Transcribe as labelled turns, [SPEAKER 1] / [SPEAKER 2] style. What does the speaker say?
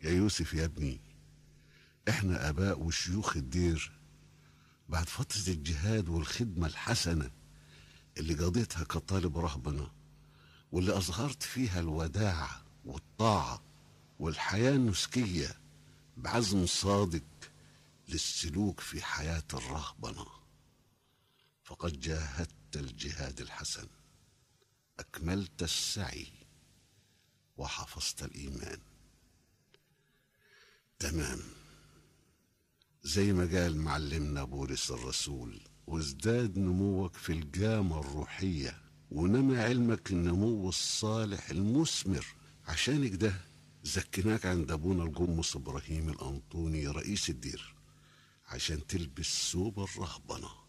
[SPEAKER 1] يا يوسف يا ابني احنا اباء وشيوخ الدير بعد فترة الجهاد والخدمة الحسنة اللي قضيتها كطالب رهبنة واللي أظهرت فيها الوداع والطاعة والحياة النسكية بعزم صادق للسلوك في حياة الرهبنة فقد جاهدت الجهاد الحسن أكملت السعي وحفظت الإيمان تمام زي ما قال معلمنا بولس الرسول وازداد نموك في الجامة الروحية ونمى علمك النمو الصالح المثمر عشان كده زكناك عند ابونا الجمص ابراهيم الانطوني رئيس الدير عشان تلبس ثوب الرهبنه